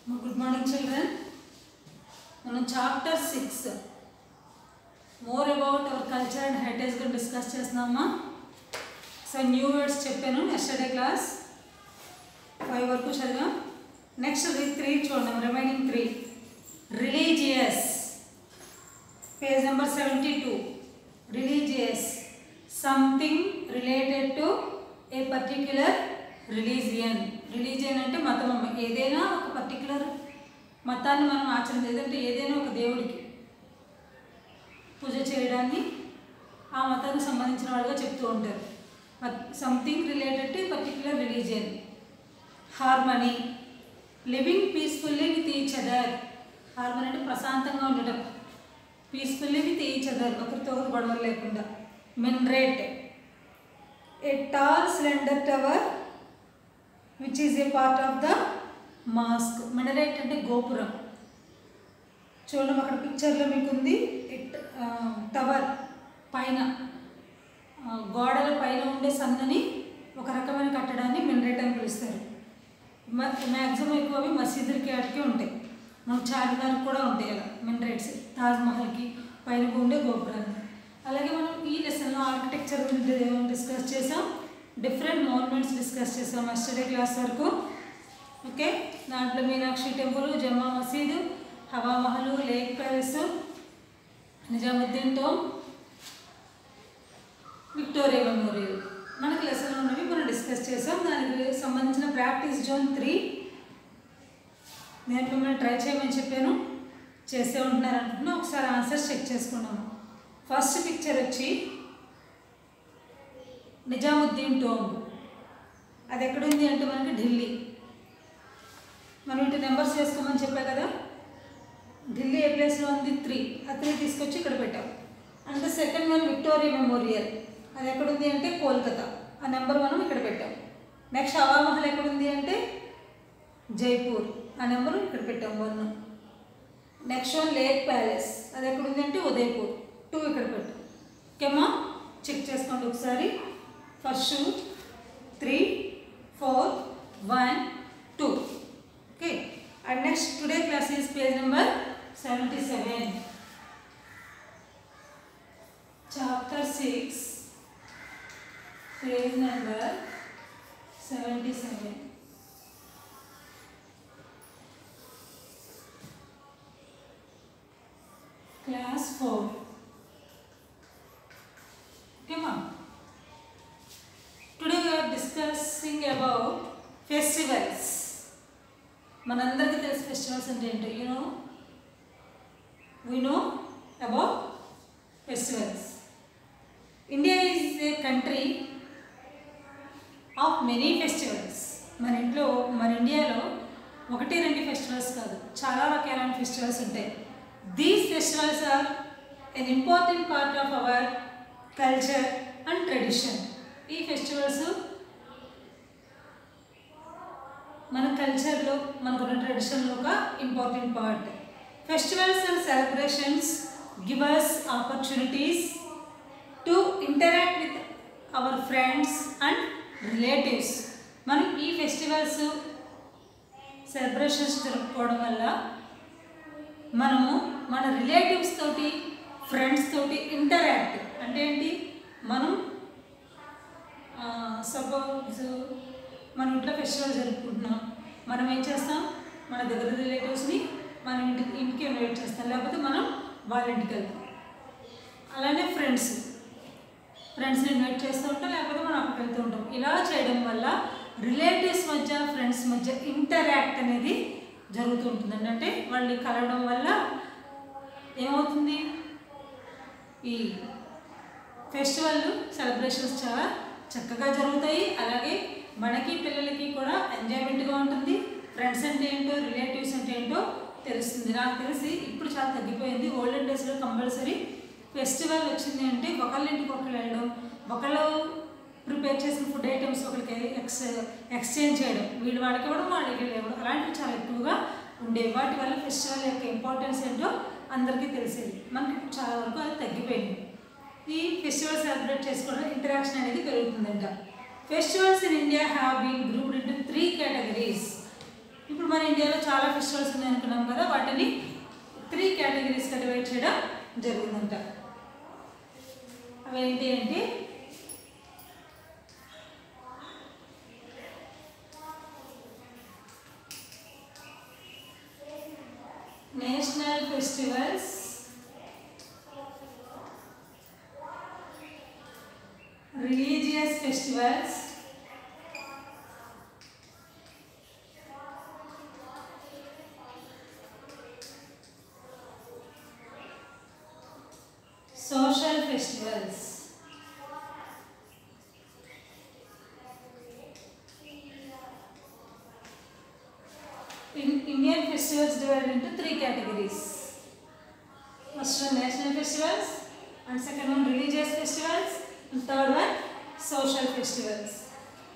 Good morning children మనం chapter six more about our culture and heritage గురించి discuss చేస్తున్నామా so new words చెప్పాను yesterday class five వరకు చదివాం నెక్స్ట్ త్రీ చూడండి remaining three religious page number seventy two religious something related to a particular religion religion అంటే మతం అమ్మ. ఏదైనా ఒక పర్టిక్యులర్ మతాన్ని మనం ఆచరించేది ఏదంటే ఏదైనా ఒక దేవుడికి పూజ చేయడాన్ని ఆ మతానికి సంబంధించిన వాళ్ళుగా చెప్తూ ఉంటారు something related to particular religion harmony living peacefully with each other harmony అంటే ప్రశాంతంగా ఉండటం పీస్ఫుల్లీ విత్ ఈచ్ అదర్ ఒకరితో ఒకరు గొడవలు లేకుండా minaret a tall slender tower which is a part of the mosque minaret అంటే గోపురం చూడండి అక్కడ పిక్చర్లో మీకు ఉంది ఇట్ టవర్ పైన ఆ, గోడల పైన ఉండే సన్నని ఒక రకమైన కట్టడాన్ని మినరేట్ అని పిలుస్తారు మ్యాక్సిమం ఎక్కువ అవి మసీదులకి వాటికి ఉంటాయి మనకు చార్మినార్ కూడా ఉంటాయి అలా మినరేట్స్ తాజ్మహల్కి పైన ఉండే గోపురాన్ని అలాగే మనం ఈ లెసన్లో ఆర్కిటెక్చర్ గురించి డిస్కస్ చేసాం డిఫరెంట్ మోన్మెంట్స్ డిస్కస్ చేసాం ఎస్టర్డే క్లాస్ వరకు ఓకే దాంట్లో Meenakshi Temple Jama Masjid Hawa Mahal Lake Palace Nizamuddin Tomb Victoria Memorial మనకి లెసన్లో ఉన్నవి మనం డిస్కస్ చేసాం దానికి సంబంధించిన ప్రాక్టీస్ జోన్ త్రీ నేను మిమ్మల్ని ట్రై చేయమని చెప్పాను చేసే ఉంటున్నారు అనుకుంటున్నా ఒకసారి ఆన్సర్స్ చెక్ చేసుకున్నాము ఫస్ట్ పిక్చర్ వచ్చి నిజాముద్దీన్ టోంబ్ అది ఎక్కడుంది అంటే మనకి ఢిల్లీ మనం ఇంటి నెంబర్స్ వేసుకోమని చెప్పా కదా ఢిల్లీ ఏ ప్లేస్లో ఉంది త్రీ ఆ త్రీ తీసుకొచ్చి ఇక్కడ పెట్టాం and second one Victoria Memorial అది ఎక్కడుంది అంటే కోల్కతా ఆ నెంబర్ మనం ఇక్కడ పెట్టాం నెక్స్ట్ హవామహల్ ఎక్కడుంది అంటే జైపూర్ ఆ నెంబరు ఇక్కడ పెట్టాం one next one Lake Palace అది ఎక్కడుంది అంటే ఉదయపూర్ టూ ఇక్కడ పెట్టాం ఓకేమా చెక్ చేసుకోండి ఒకసారి first three four one two okay and next today class is page number seventy seven chapter six page number seventy seven class four ఓకేమా today we are discussing about festivals మనందరికీ తెలిసి ఫెస్టివల్స్ అంటే ఏంటో you know we know about festivals India is a country of many festivals మన ఇంట్లో మన ఇండియాలో ఒకటి రెండు ఫెస్టివల్స్ కాదు చాలా రకాలైన ఫెస్టివల్స్ ఉంటాయి these festivals are an important part of our culture and tradition ఈ ఫెస్టివల్స్ మన కల్చర్లో మనకున్న ట్రెడిషన్లో ఒక important part festivals and celebrations give us opportunities to interact with our friends and relatives మనం ఈ ఫెస్టివల్స్ సెలబ్రేషన్స్ జరుపుకోవడం వల్ల మనము మన రిలేటివ్స్ తోటి ఫ్రెండ్స్ తోటి ఇంటరాక్ట్ అంటే ఏంటి మనం సపోజ్ మన ఇంట్లో ఫెస్టివల్ జరుపుకుంటున్నాం మనం ఏం చేస్తాం మన దగ్గర రిలేటివ్స్ని మన ఇంటికి ఇంటికి ఇన్వైట్ చేస్తాం లేకపోతే మనం వాళ్ళ ఇంటికి వెళ్తాం అలానే ఫ్రెండ్స్ ఫ్రెండ్స్ని ఇన్వైట్ చేస్తూ ఉంటాం లేకపోతే మనం అక్కడికి వెళ్తూ ఉంటాం ఇలా చేయడం వల్ల రిలేటివ్స్ మధ్య ఫ్రెండ్స్ మధ్య ఇంటరాక్ట్ అనేది జరుగుతూ ఉంటుందండి అంటే వాళ్ళు కలవడం వల్ల ఏమవుతుంది ఈ ఫెస్టివల్ సెలబ్రేషన్స్ చాలా చక్కగా జరుగుతాయి అలాగే మనకి పిల్లలకి కూడా ఎంజాయ్మెంట్గా ఉంటుంది ఫ్రెండ్స్ అంటే ఏంటో రిలేటివ్స్ అంటే ఏంటో తెలుస్తుంది నాకు తెలిసి ఇప్పుడు చాలా తగ్గిపోయింది ఓల్డెన్ డేస్లో కంపల్సరీ ఫెస్టివల్ వచ్చింది అంటే ఒకళ్ళ ఇంటికి ఒకళ్ళు వెళ్ళడం ఒకళ్ళు ప్రిపేర్ చేసిన ఫుడ్ ఐటమ్స్ ఒకరికి ఎక్స్ ఎక్స్చేంజ్ చేయడం వీళ్ళు వాళ్ళకి ఇవ్వడం వాళ్ళకి ఇవ్వడం అలాంటివి చాలా ఎక్కువగా ఉండేవి వాటి వల్ల ఫెస్టివల్ యొక్క ఇంపార్టెన్స్ ఏంటో అందరికీ తెలిసేది మనకి ఇప్పుడు చాలా వరకు అది తగ్గిపోయింది ఈ ఫెస్టివల్ సెలబ్రేట్ చేసుకోవడం ఇంటరాక్షన్ అనేది పెరుగుతుందంట festivals in India have been grouped into three categories ఇప్పుడు మన ఇండియాలో చాలా ఫెస్టివల్స్ ఉన్నాయి అనుకున్నాం కదా వాటిని త్రీ కేటగిరీస్గా డివైడ్ చేయడం జరిగిందంట అవి ఏంటి అంటే national festivals religious festivals social festivals. In Indian festivals divided into three categories. First one national festivals, and second one religious festivals, and third one social festivals.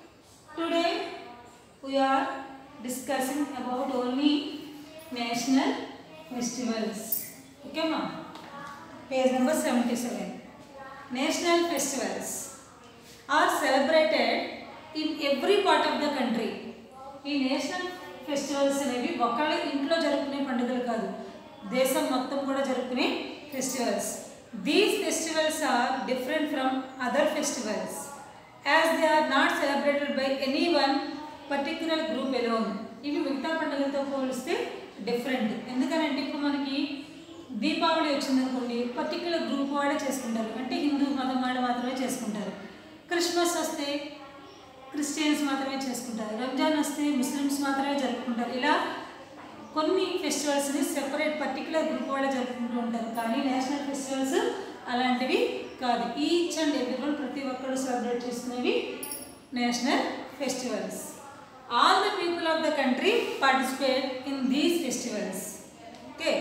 Today we are discussing about only national festivals. Okay, ma'am? Page number 77. National festivals are celebrated in every part of the country. ఈ national festivals అనేవి ఒకళ్ళ ఇంట్లో జరుపుకునే పండుగలు కాదు దేశం మొత్తం కూడా జరుపుకునే festivals these festivals are different from other festivals as they are not celebrated by any one particular group alone ఇవి మిగతా పండుగలతో పోలిస్తే డిఫరెంట్ ఎందుకనంటే ఇప్పుడు మనకి దీపావళి వచ్చిందనుకోండి పర్టికులర్ గ్రూప్ వాడే చేసుకుంటారు అంటే హిందూ మతం వాడు మాత్రమే చేసుకుంటారు క్రిస్మస్ వస్తే క్రిస్టియన్స్ మాత్రమే చేసుకుంటారు రంజాన్ వస్తే ముస్లిమ్స్ మాత్రమే జరుపుకుంటారు ఇలా కొన్ని ఫెస్టివల్స్ని సెపరేట్ పర్టికులర్ గ్రూప్ వాళ్ళే జరుపుకుంటూ ఉంటారు కానీ నేషనల్ ఫెస్టివల్స్ అలాంటివి కాదు ఈచ్ అండ్ ఎవ్రీ వన్ ప్రతి ఒక్కరు సెలబ్రేట్ చేసుకునేవి national festivals all the people of the country participate in these festivals okay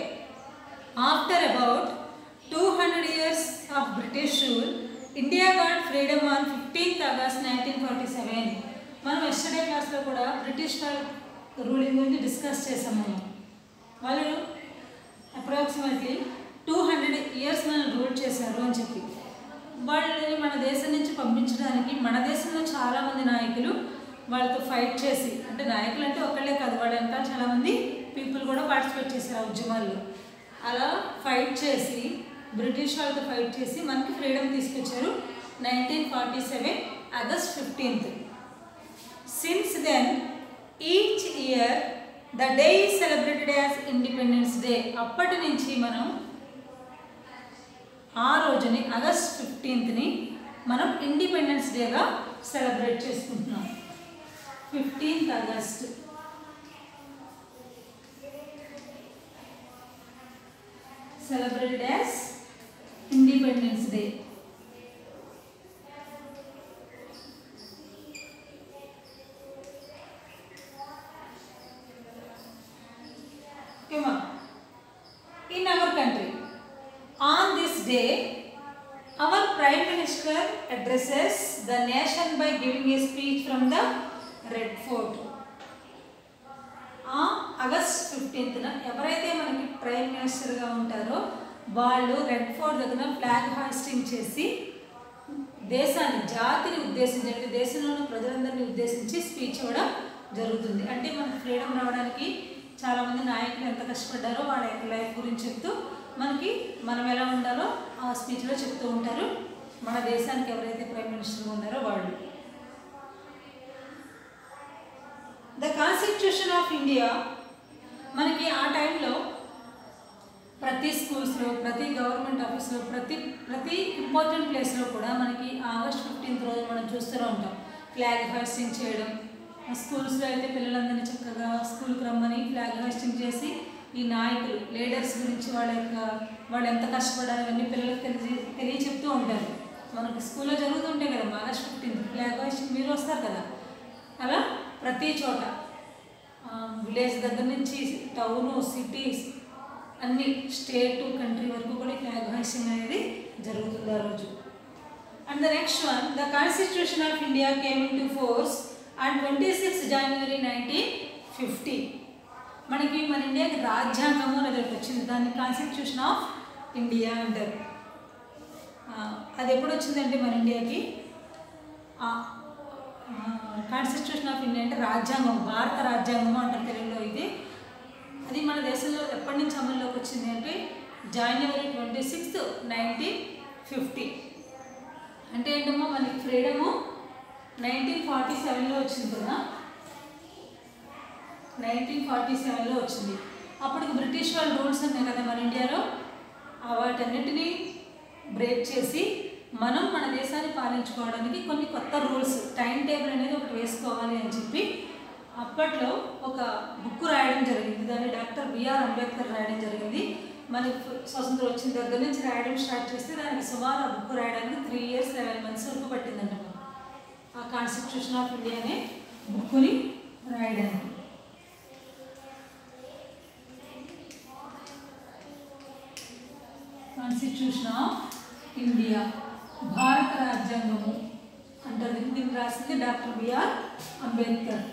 after about two hundred years of British rule India got freedom on fifteenth August nineteen forty seven మనం yesterday క్లాస్లో కూడా British ruling గురించి discuss చేసాము మనం వాళ్ళు approximately two hundred years మనం rule చేశారు అని చెప్పి వాళ్ళని మన దేశం నుంచి పంపించడానికి మన దేశంలో చాలామంది నాయకులు వాళ్ళతో ఫైట్ చేసి అంటే నాయకులు అంటే ఒకళ్ళే కాదు వాళ్ళ వెనకాల చాలామంది పీపుల్ కూడా పార్టిసిపేట్ చేశారు ఆ ఉద్యమాల్లో అలా ఫైట్ చేసి బ్రిటిష్ వాళ్ళతో ఫైట్ చేసి మనకి ఫ్రీడమ్ తీసుకొచ్చారు nineteen forty seven August fifteenth since then each year the day is celebrated as Independence Day అప్పటి నుంచి మనం ఆ రోజుని ఆగస్ట్ ఫిఫ్టీన్త్ని మనం ఇండిపెండెన్స్ డేగా సెలబ్రేట్ చేసుకుంటున్నాం fifteenth August celebrated as Independence Day. Okay, ma'am. In our country, on this day, our Prime Minister addresses the nation by giving a speech from the Red Fort. ఆ August ఫిఫ్టీన్త్న ఎవరైతే మనకి prime మినిస్టర్గా ఉంటారో వాళ్ళు Red Fort దగ్గర flag hoisting చేసి దేశాన్ని జాతిని ఉద్దేశించి దేశంలో ఉన్న ప్రజలందరినీ ఉద్దేశించి స్పీచ్ ఇవ్వడం జరుగుతుంది అంటే మనకు ఫ్రీడమ్ రావడానికి చాలామంది నాయకులు ఎంత కష్టపడ్డారో వాళ్ళ యొక్క లైఫ్ గురించి చెప్తూ మనకి మనం ఎలా ఉండాలో ఆ స్పీచ్లో చెప్తూ ఉంటారు మన దేశానికి ఎవరైతే ప్రైమ్ మినిస్టర్గా ఉన్నారో వాళ్ళు ద కాన్స్టిట్యూషన్ ఆఫ్ ఇండియా మనకి ఆ టైంలో ప్రతి స్కూల్స్లో ప్రతి గవర్నమెంట్ ఆఫీస్లో ప్రతి ప్రతి ఇంపార్టెంట్ ప్లేస్లో కూడా మనకి ఆగస్ట్ ఫిఫ్టీన్త్ రోజు మనం చూస్తూనే ఉంటాం ఫ్లాగ్ హాస్టింగ్ చేయడం స్కూల్స్లో అయితే పిల్లలందరినీ చక్కగా స్కూల్కి రమ్మని ఫ్లాగ్ హాస్టింగ్ చేసి ఈ నాయకులు లీడర్స్ గురించి వాళ్ళ యొక్క వాళ్ళు ఎంత కష్టపడాలి అవన్నీ పిల్లలకు తెలియ తెలియ చెప్తూ ఉంటారు మనకి స్కూల్లో జరుగుతుంటాయి కదా ఆగస్ట్ ఫిఫ్టీన్త్ ఫ్లాగ్ హాస్టింగ్ మీరు వస్తారు కదా అలా ప్రతి చోట విలేజ్ దగ్గర నుంచి టౌను సిటీస్ అన్ని స్టేట్ కంట్రీ వరకు కూడా ఫ్లాగ్ హాస్టింగ్ అనేది జరుగుతుంది ఆ రోజు and the next one the Constitution of India came into force and twenty six January nineteen fifty మనకి మన ఇండియాకి రాజ్యాంగము అనేది ఒకటి వచ్చింది దాన్ని కాన్స్టిట్యూషన్ ఆఫ్ ఇండియా అంటారు ఆ, అది ఎప్పుడు వచ్చిందంటే మన ఇండియాకి కాన్స్టిట్యూషన్ ఆఫ్ ఇండియా అంటే రాజ్యాంగం భారత రాజ్యాంగం అంటారు తెలుగులో ఇది అది మన దేశంలో ఎప్పటి నుంచి అమల్లోకి వచ్చింది అంటే January twenty sixth nineteen fifty అంటే ఏంటమ్మా మనకి ఫ్రీడము నైన్టీన్ ఫార్టీ సెవెన్లో వచ్చింది కదా నైన్టీన్ ఫార్టీ సెవెన్లో వచ్చింది అప్పటికి బ్రిటిష్ వాళ్ళ రూల్స్ ఉన్నాయి కదా మన ఇండియాలో ఆ వాటన్నిటినీ బ్రేక్ చేసి మనం మన దేశాన్ని పాలించుకోవడానికి కొన్ని కొత్త రూల్స్ టైం టేబుల్ అనేది ఒకటి వేసుకోవాలి అని చెప్పి అప్పట్లో ఒక బుక్ రాయడం జరిగింది దాన్ని డాక్టర్ బిఆర్ అంబేద్కర్ రాయడం జరిగింది మనకి స్వతంత్రం వచ్చిన దగ్గర నుంచి రాయడం స్టార్ట్ చేస్తే దానికి సుమారు ఆ బుక్ రాయడానికి త్రీ ఇయర్స్ లెవెన్ మంత్స్ వరకు పట్టిందంట ఆ కాన్స్టిట్యూషన్ ఆఫ్ ఇండియా అనే బుక్ని రాయడానికి కాన్స్టిట్యూషన్ ఆఫ్ ఇండియా భారత రాజ్యాంగము అంటారు దీన్ని రాసింది డాక్టర్ బిఆర్ అంబేద్కర్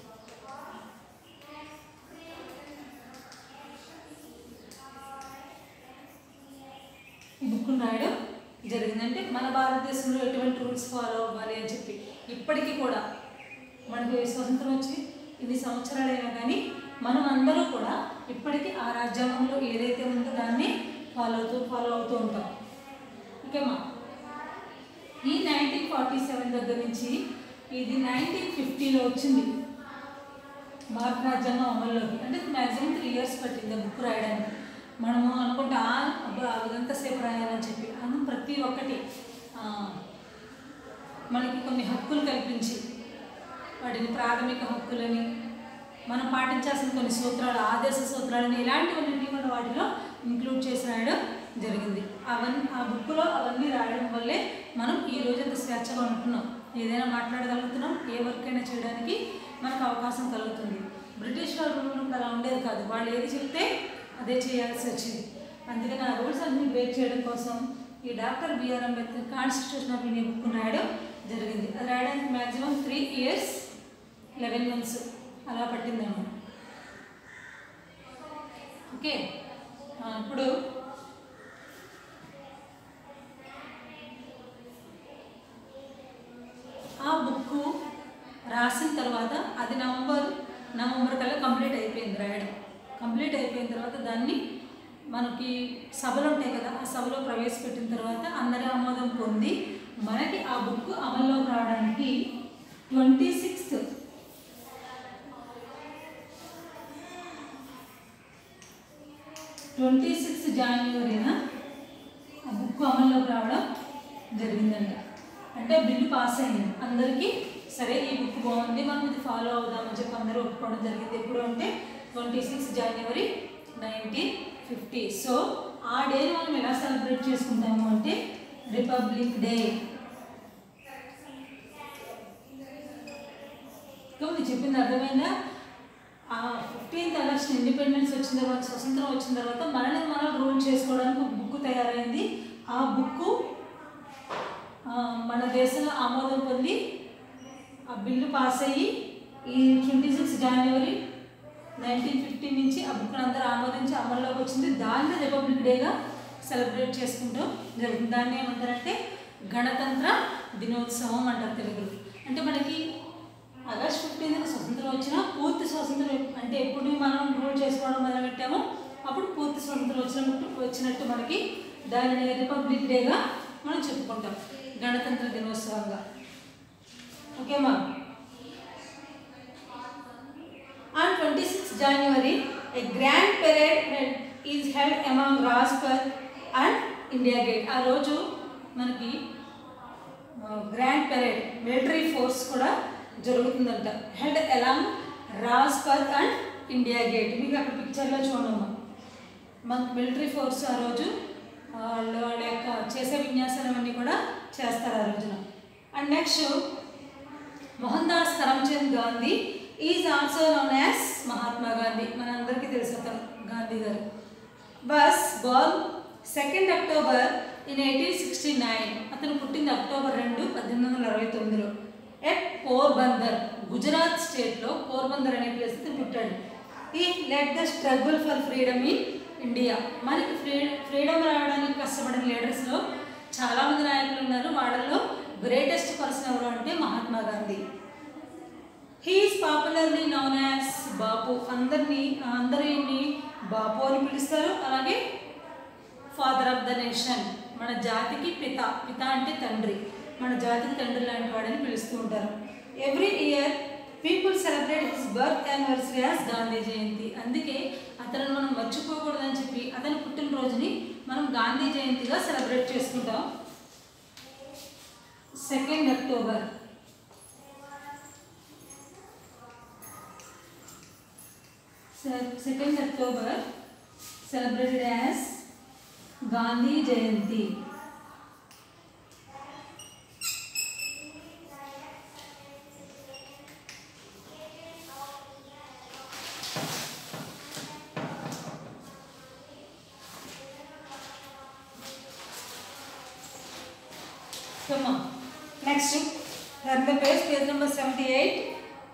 ఈ బుక్ రాయడం జరిగిందంటే మన భారతదేశంలో ఎటువంటి రూల్స్ ఫాలో అవ్వాలి అని చెప్పి ఇప్పటికీ కూడా మనకి స్వతంత్రం వచ్చి ఇన్ని సంవత్సరాలైనా కానీ మనం అందరూ కూడా ఇప్పటికీ ఆ రాజ్యాంగంలో ఏదైతే ఉందో దాన్ని ఫాలో అవుతూ ఫాలో అవుతూ ఉంటాం ఓకేమా ఈ నైన్టీన్ ఫార్టీ సెవెన్ దగ్గర నుంచి ఇది నైన్టీన్ ఫిఫ్టీలో వచ్చింది భారత రాజ్యాంగం అమల్లోకి అంటే మ్యాక్సిమం త్రీ ఇయర్స్ పట్టింది ఆ బుక్ రాయడానికి మనము అనుకుంటా అబ్బా అదంతా సేపు రాయాలని చెప్పి అందుకు ప్రతి ఒక్కటి ఆ, మనకి కొన్ని హక్కులు కల్పించి వాటిని ప్రాథమిక హక్కులని మనం పాటించాల్సిన కొన్ని సూత్రాలు ఆదేశ సూత్రాలని ఇలాంటివన్నీ కూడా వాటిలో ఇంక్లూడ్ చేసి రాయడం జరిగింది అవన్నీ ఆ బుక్లో అవన్నీ రాయడం వల్లే మనం ఈ రోజు అంత స్వేచ్ఛగా ఉంటున్నాం ఏదైనా మాట్లాడగలుగుతున్నాం ఏ వర్క్ అయినా చేయడానికి మనకు అవకాశం కలుగుతుంది బ్రిటిష్ వాళ్ళ రూల్ ఉన్నప్పుడు అలా ఉండేది కాదు వాళ్ళు ఏది చెప్తే అదే చేయాల్సి వచ్చింది అందుకని ఆ రూల్స్ అన్ని బ్రేక్ చేయడం కోసం ఈ doctor BR Ambedkar Constitution of India book రాయడం జరిగింది అది రాయడానికి maximum three years eleven months అలా పట్టిందన్నమాట ఓకే ఆ, ఇప్పుడు ఆ బుక్ రాసిన తర్వాత అది నవంబర్ నవంబర్ కల్లా కంప్లీట్ అయిపోయింది రాయడం కంప్లీట్ అయిపోయిన తర్వాత దాన్ని మనకి సభలు ఉంటాయి కదా ఆ సభలో ప్రవేశపెట్టిన తర్వాత అందరి ఆమోదం పొంది మనకి ఆ బుక్ అమల్లోకి రావడానికి ట్వంటీ సిక్స్త్ ట్వంటీ సిక్స్త్ జనవరిన ఆ బుక్ అమల్లోకి రావడం జరిగిందంట అంటే బిల్లు పాస్ అయింది అందరికీ సరే ఈ బుక్ బాగుంది మనం ఇది ఫాలో అవుదామని చెప్పి అందరూ ఒప్పుకోవడం జరిగింది ఎప్పుడు అంటే twenty six January nineteen fifty so ఆ డేని మనం ఎలా సెలబ్రేట్ చేసుకుంటాము అంటే రిపబ్లిక్ డే మీకు చెప్పింది అర్థమైందా ఆ ఫిఫ్టీన్త్ ఆగస్ట్ ఇండిపెండెన్స్ వచ్చిన తర్వాత స్వతంత్రం వచ్చిన తర్వాత మనల్ని మనం రూల్ చేసుకోవడానికి ఒక బుక్ తయారైంది ఆ బుక్ మన దేశంలో ఆమోదం పొంది ఆ బిల్లు పాస్ అయ్యి ఈ twenty six January nineteen fifty నుంచి ఆ బుక్ అందరూ ఆమోదించి అమల్లోకి వచ్చింది దాన్ని రిపబ్లిక్ డేగా సెలబ్రేట్ చేసుకుంటాం జరుగుతుంది దాన్ని ఏమంటారంటే గణతంత్ర దినోత్సవం అంటారు తెలుగులో అంటే మనకి ఆగస్ట్ ఫిఫ్టీన్త్ స్వతంత్రం వచ్చినా పూర్తి స్వతంత్రం ఎప్- అంటే ఎప్పుడు మనం రూల్ చేసుకోవడం మొదలుపెట్టామో అప్పుడు పూర్తి స్వతంత్రం వచ్చినట్టు వచ్చినట్టు మనకి దానిని రిపబ్లిక్ డేగా మనం చెప్పుకుంటాం గణతంత్ర దినోత్సవంగా ఓకేమా On 26 January, a grand parade held- is held among Rajpath and India Gate. ఆ రోజు మనకి గ్రాండ్ పెరేడ్ మిలిటరీ ఫోర్స్ కూడా జరుగుతుందంట held along Rajpath and India Gate మీకు అక్కడ పిక్చర్లో చూడమ్మా మనకు మిలిటరీ ఫోర్స్ ఆ రోజు ఆ, వాళ్ళు వాళ్ళ యొక్క చేసే విన్యాసాలన్నీ కూడా చేస్తారు ఆ రోజున and next Mohan Das Karamchand Gandhi is also known as Mahatma Gandhi మనందరికీ తెలుసు అతను Gandhi garu was born second October in eighteen sixty nine అతను పుట్టింది అక్టోబర్ రెండు పద్దెనిమిది వందల అరవై తొమ్మిదిలో ఎట్ పోర్బందర్ గుజరాత్ స్టేట్లో పోర్బందర్ అనే ప్లేస్ అతను పుట్టాడు ఈ led the struggle for freedom in India మనకి ఫ్రీ ఫ్రీడమ్ రావడానికి కష్టపడిన లీడర్స్లో చాలామంది నాయకులు ఉన్నారు వాళ్ళలో గ్రేటెస్ట్ పర్సన్ ఎవరు అంటే Mahatma Gandhi he is popularly known as Bapu అందరినీ అందరిని బాపు అని పిలుస్తారు అలాగే ఫాదర్ ఆఫ్ ద నేషన్ మన జాతికి పిత పిత అంటే తండ్రి మన జాతికి తండ్రి లాంటి వాడని పిలుస్తూ ఉంటారు every year people celebrate his birth anniversary as Gandhi Jayanti అందుకే అతను మనం మర్చిపోకూడదని చెప్పి అతని పుట్టినరోజుని మనం గాంధీ జయంతిగా సెలబ్రేట్ చేసుకుంటాం second October second October celebrated as Gandhi Jayanti Come on. Next, turn the page, page number 78.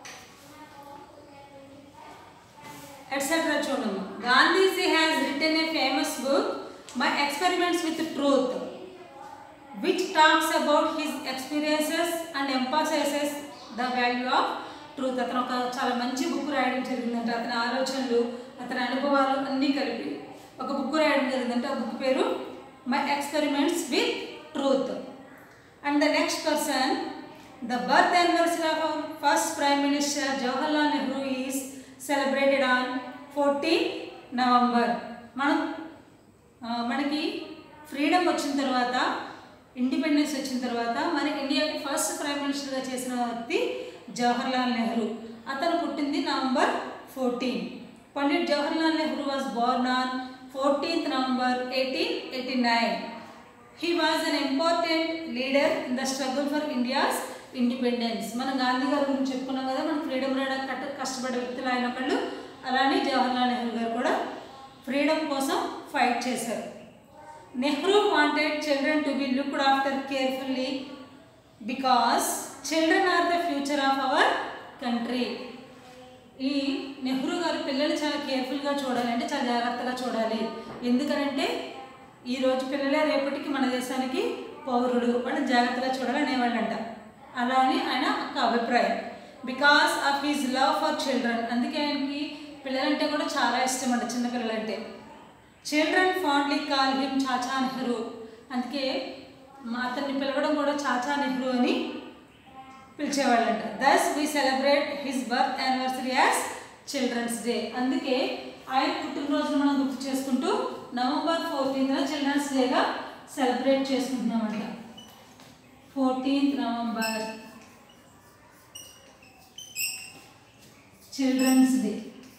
etc. చూడము Gandhiji has written a famous book My Experiments with Truth which talks about his experiences and emphasises the value of truth అతను ఒక చాలా మంచి book రాయడం జరిగిందంట అతని ఆలోచనలు అతని అనుభవాలు అన్నీ కలిపి ఒక బుక్ రాయడం జరిగిందంటే ఆ బుక్ పేరు My Experiments with Truth and the next person the birth anniversary of our first prime minister Jawaharlal Nehru is celebrated on fourteen November మనం ఆ, మనకి ఫ్రీడమ్ వచ్చిన తర్వాత ఇండిపెండెన్స్ వచ్చిన తర్వాత మన ఇండియాకి ఫస్ట్ ప్రైమ్ మినిస్టర్గా చేసిన వ్యక్తి జవహర్లాల్ నెహ్రూ అతను పుట్టింది November fourteen Pandit Jawaharlal Nehru was born on fourteenth November eighteen eighty nine he was an important leader in the struggle for India's independence మనం గాంధీ గారి గురించి చెప్పుకున్నాం కదా మనం ఫ్రీడమ్ రావడానికి కట్ట కష్టపడే వ్యక్తులు ఆయన ఒకళ్ళు అలానే జవహర్లాల్ నెహ్రూ గారు కూడా ఫ్రీడమ్ కోసం ఫైట్ చేశారు Nehru wanted children to be looked after carefully because children are the future of our country ఈ నెహ్రూ గారు పిల్లలు చాలా కేర్ఫుల్గా చూడాలి అంటే చాలా జాగ్రత్తగా చూడాలి ఎందుకనంటే ఈ రోజు పిల్లలే రేపటికి మన దేశానికి పౌరుడు వాళ్ళని జాగ్రత్తగా చూడాలి అనేవాళ్ళంట అలా అని ఆయన ఒక అభిప్రాయం because of his love for children అందుకే ఆయనకి పిల్లలంటే కూడా చాలా ఇష్టం అంట చిన్నపిల్లలంటే children fondly call him Chacha Nehru అందుకే మా అతన్ని పిలవడం కూడా చాచా నెహ్రూ అని పిలిచేవాళ్ళంట thus we celebrate his birth anniversary as Children's Day అందుకే ఆయన పుట్టినరోజును మనం గుర్తు చేసుకుంటూ నవంబర్ ఫోర్టీన్త్న చిల్డ్రన్స్ డేగా సెలబ్రేట్ చేసుకుంటున్నామంట ఫోర్టీన్త్ నవంబర్ చిల్డ్రన్స్ డే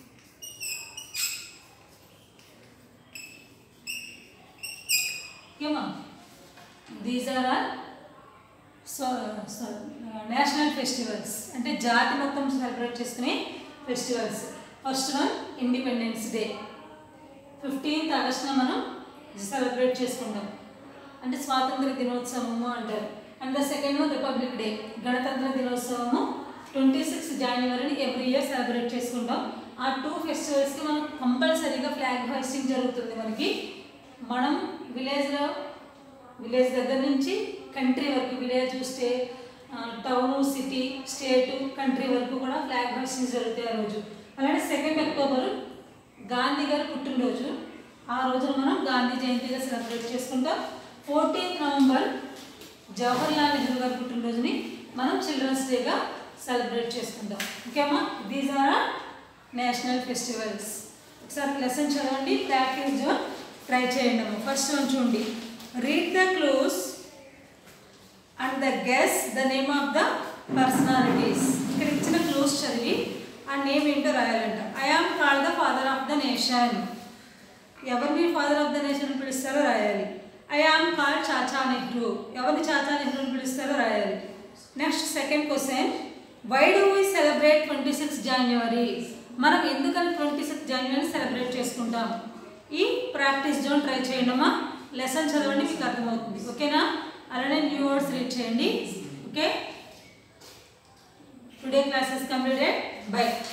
ఓకేమా these are are so so national festivals అంటే జాతి మొత్తం సెలబ్రేట్ చేసుకునే festivals first one Independence Day fifteenth ఆగస్టున మనం సెలబ్రేట్ చేసుకుంటాం అంటే స్వాతంత్ర దినోత్సవము అంటారు and the second one Republic Day గణతంత్ర దినోత్సవము ట్వంటీ సిక్స్ జనవరిని ఎవ్రీ ఇయర్ సెలబ్రేట్ చేసుకుంటాం ఆ టూ ఫెస్టివల్స్కి మనం కంపల్సరీగా ఫ్లాగ్ హోస్టింగ్ జరుగుతుంది మనకి మనం విలేజ్లో విలేజ్ దగ్గర నుంచి కంట్రీ వరకు village stay town city state country వరకు కూడా ఫ్లాగ్ హోస్టింగ్ జరుగుతాయి ఆ రోజు అలానే సెకండ్ అక్టోబర్ గాంధీ గారి పుట్టినరోజు ఆ రోజున మనం గాంధీ జయంతిగా సెలబ్రేట్ చేసుకుంటాం ఫోర్టీన్త్ నవంబర్ జవహర్లాల్ నెహ్రూ గారి పుట్టినరోజుని మనం చిల్డ్రన్స్ డేగా సెలబ్రేట్ చేసుకుంటాం ఓకేమ్మా దీస్ ఆర్ నేషనల్ ఫెస్టివల్స్ ఒకసారి లెసన్ చదవండి ప్రాక్టీస్ జోన్ ట్రై చేయండి అమ్మ ఫస్ట్ వన్ చూడండి read the clues and the guess the name of the personalities ఇక్కడ ఇచ్చిన క్లూస్ చదివి ఆ నేమ్ ఏంటో రాయాలంట I am call the father of the nation ఎవరిని ఫాదర్ ఆఫ్ ద నేషన్ పిలుస్తారో రాయాలి I am call Chacha Nehru ఎవరిని చాచా నెహ్రూని పిలుస్తారో రాయాలి next second question why do we celebrate twenty six January మనం ఎందుకని ట్వంటీ సిక్స్ జనవరి సెలబ్రేట్ చేసుకుంటాం ఈ ప్రాక్టీస్ జోన్ ట్రై చేయండి అమ్మా లెసన్ చదవండి మీకు అర్థమవుతుంది ఓకేనా అలానే న్యూ వర్డ్స్ రీడ్ చేయండి okay today classes completed by